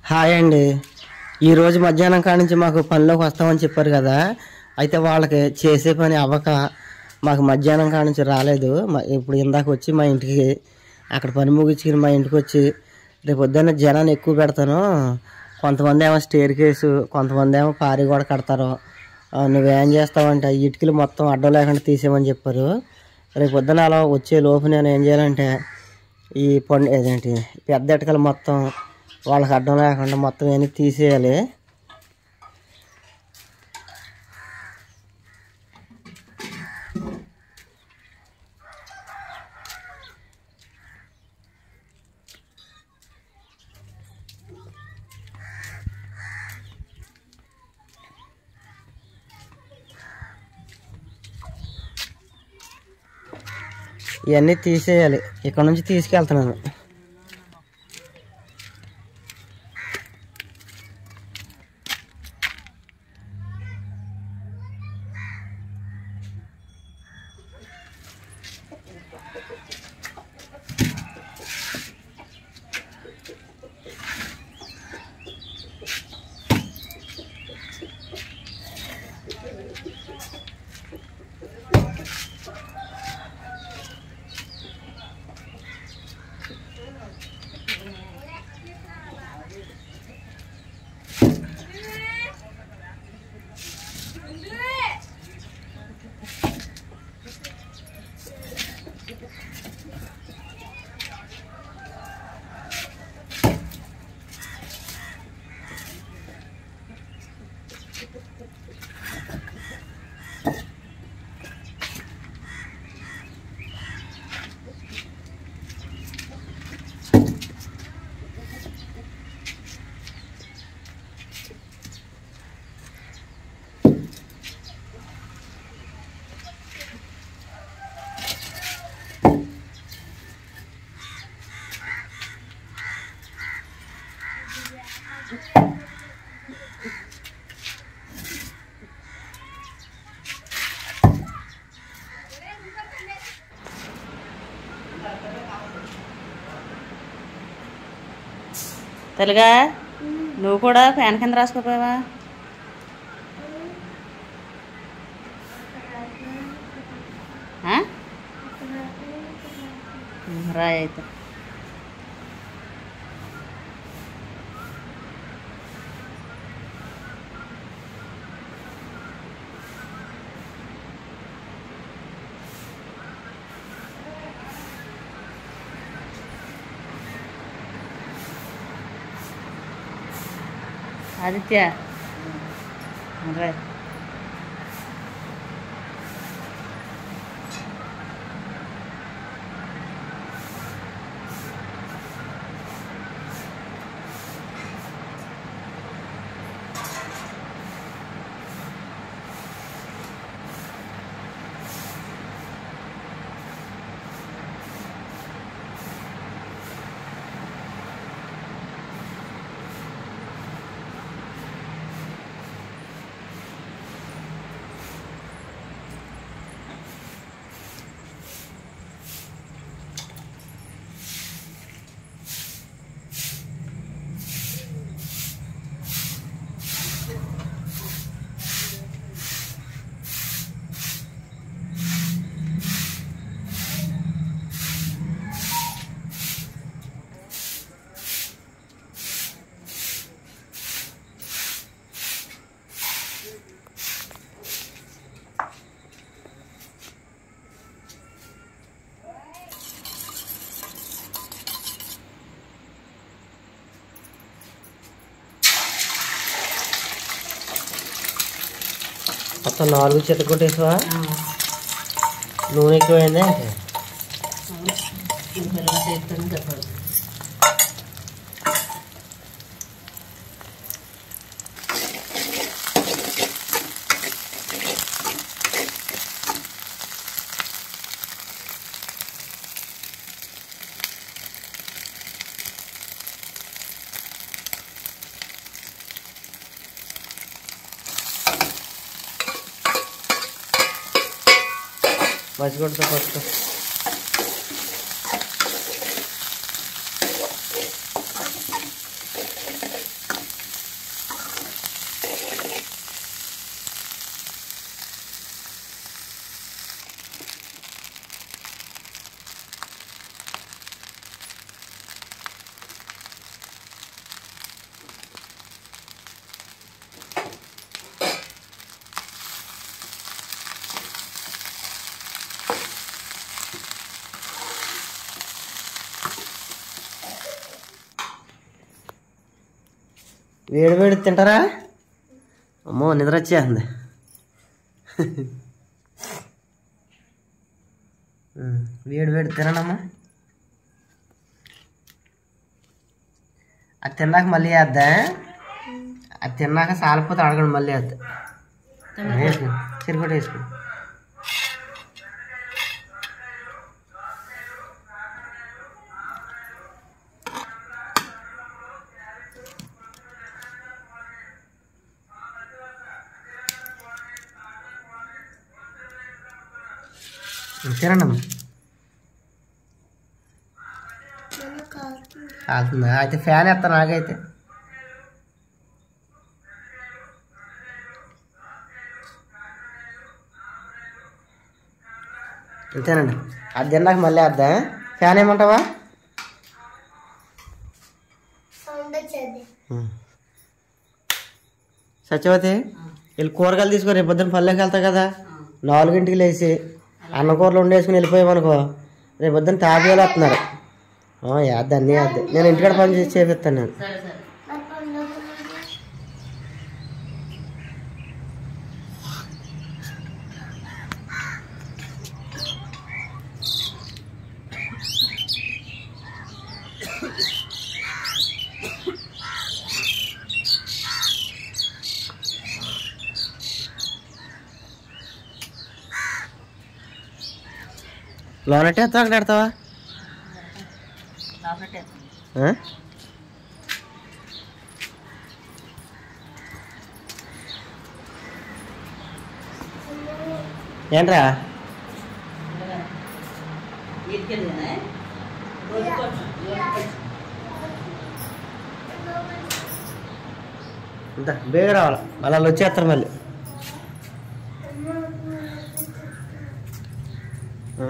Hi అండి ఈరోజు మధ్యాహ్నం కాడ నుంచి మాకు పనిలోకి వస్తామని చెప్పారు కదా అయితే వాళ్ళకి చేసే పని అవ్వక మాకు మధ్యాహ్నం కాడ నుంచి రాలేదు మ- ఇప్పుడు ఇందాక వచ్చి మా ఇంటికి అక్కడ పని ముగించుకుని మా ఇంటికి వచ్చి రేపు పొద్దున్న జనాన్ని ఎక్కువ పెడతాను కొంతమంది ఏమో స్టేర్ కేసు కొంతమంది ఏమో పారి కూడా కడతారు ఆ, నువ్వేం చేస్తావంటే ఈ ఇటుకలు మొత్తం అడ్డం లేకుండా తీసేయమని చెప్పారు రేపు పొద్దున అలా వచ్చే లోపు నేను ఏం చేయాలంటే ఈ పండు ఏదేంటి పెద్ద ఇటుకలు మొత్తం వాళ్ళకి అడ్డం లేకుండా మొత్తం అన్ని తీసేయాలి ఇవన్నీ తీసేయాలి ఇక్కడ నుంచి తీసుకెళ్తున్నాను తెలుగా నువ్వు కూడా ఫ్యాన్ కింద రాసుకోపోయావా ఆ? ఉమ్, రాయి అయితే ఆదిత్య రాయ్ మొత్తం నాలుగు చితకొట్టేసావా నూనె ఎక్కువైందా అంటే చెప్పాడు మసిగొడతా ఫస్ట్ వేడి వేడి తింటారా అమ్మో నిద్ర వచ్చేస్తుంది ఉమ్, వేడి వేడి తినడమ్మా అది తిన్నాక మళ్ళీ వేద్దా అది తిన్నాక సాలిపోతే అడగండి మళ్ళీ వేద్దా వేసుకో చిరుపటి వేసుకో తినండి అమ్మా కాలుతుందా అయితే ఫ్యాన్ వేస్తా నాకైతే అంతేనండి అది తిన్నాక మళ్ళీ వేద్దా ఫ్యాన్ ఏమంటావా ఉం. సత్యవతి వీళ్ళు కూరగాయలు తీసుకొని రేపు పొద్దున్న పల్లెకి వెళ్తావు కదా నాలుగింటికి లేచి అన్న కూరలు వండేసుకుని వెళ్ళిపోయామనుకో రేపు పొద్దున్న తాబేలు వస్తున్నారు వేద్దా అన్నీ వేద్దా నేను ఇంటికాడ పని చేసి చేపిస్తాను నేను సరే సరే లోనట్టే వేస్తావా అక్కడ పెడతావా లోపలే ఆ? ఏంట్రా ఇంత బేగ రావాలి మళ్ళీ వాళ్ళు వచ్చేస్తారు మళ్ళీ ఆ?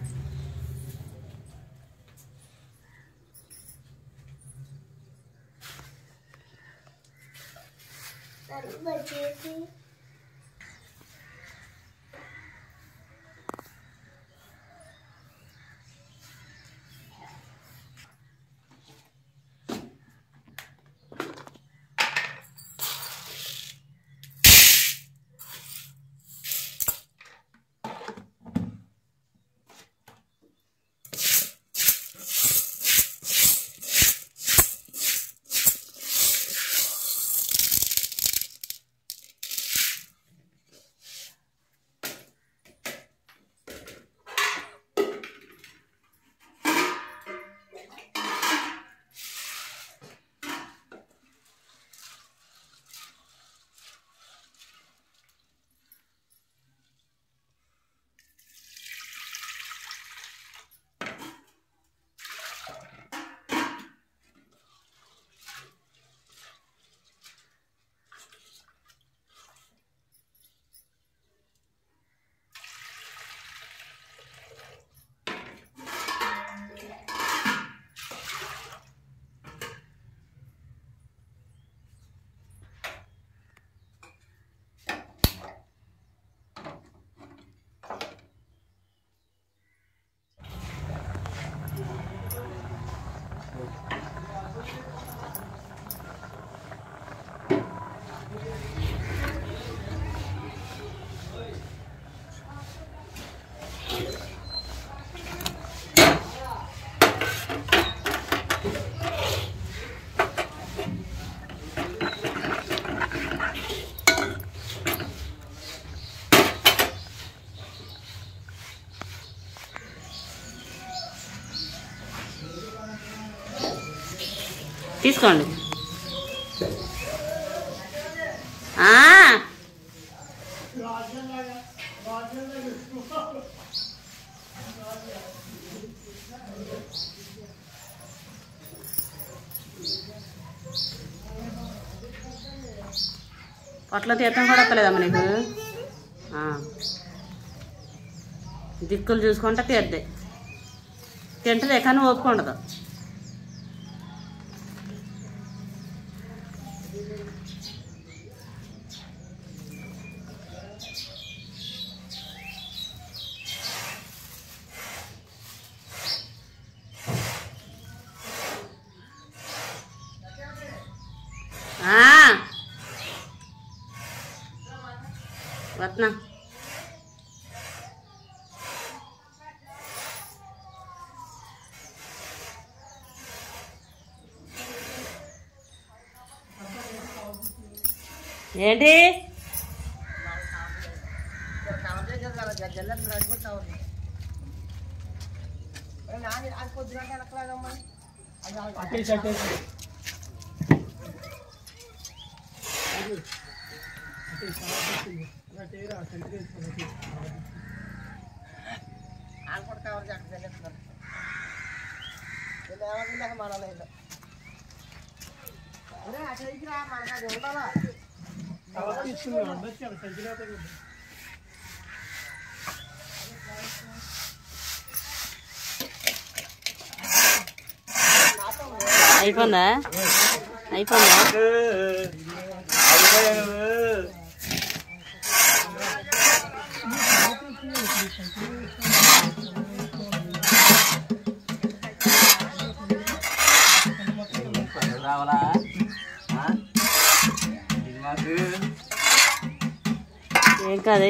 తీసుకోండి ఆ, పొట్ల తీర్థం కూడా వస్తలేదమ్మా నీకు ఆ. దిక్కులు చూసుకుంటే తీద్దే తింటదే కానీ ఒప్పుకుండదు ఆ వస్తున్నా ఏంటి అయిపోయిందా అయిపోయిందా రావాలా ఆ? ఇది మాకు ఏం కాదు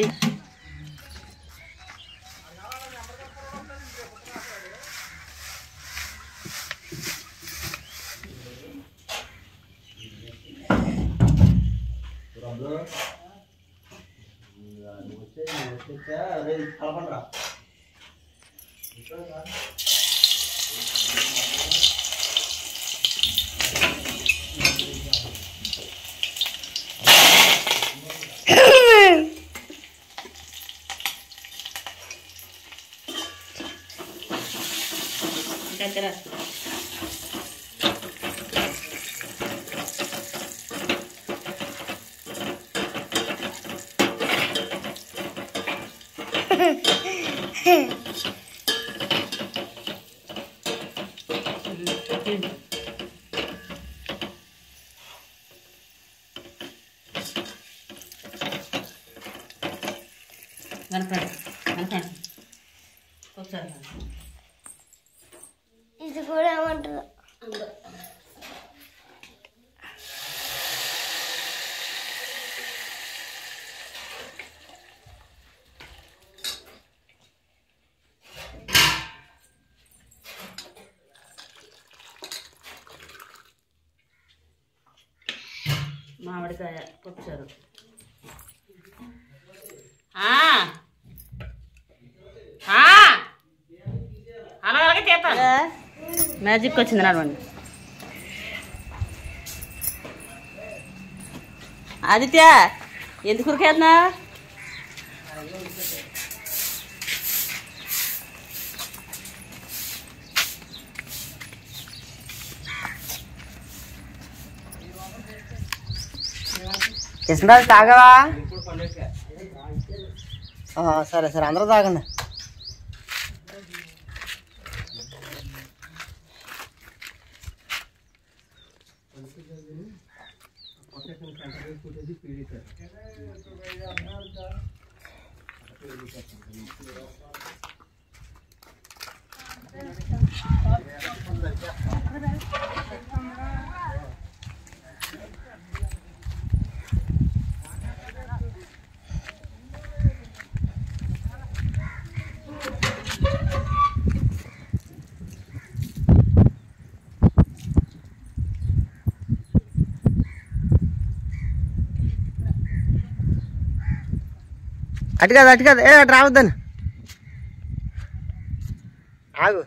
దగ్గర కనపడి కనపడి ఒకసారి ఇది కూడా ఏమంటారు మామిడికాయ పప్పుచారు అలాగే చేస్తాను మ్యాజిక్ వచ్చింది నడవండి ఆదిత్య ఎందుకు ఉరికేస్తున్నా కృష్ణరాజు తాగవా ఆ, సరే సరే అందరూ తాగండి అటు కాదు అటు కాదు ఏ అటు రావద్దని ఆగు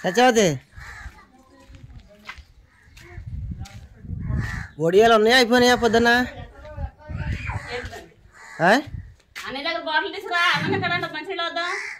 సత్యవతి ఒడియాలు ఉన్నాయా అయిపోయినాయా పొద్దున్న ఆ? అన్ని దగ్గర బాటిల్ తీసుకురా అన్న ఎక్కడ మంచిగా వద్దా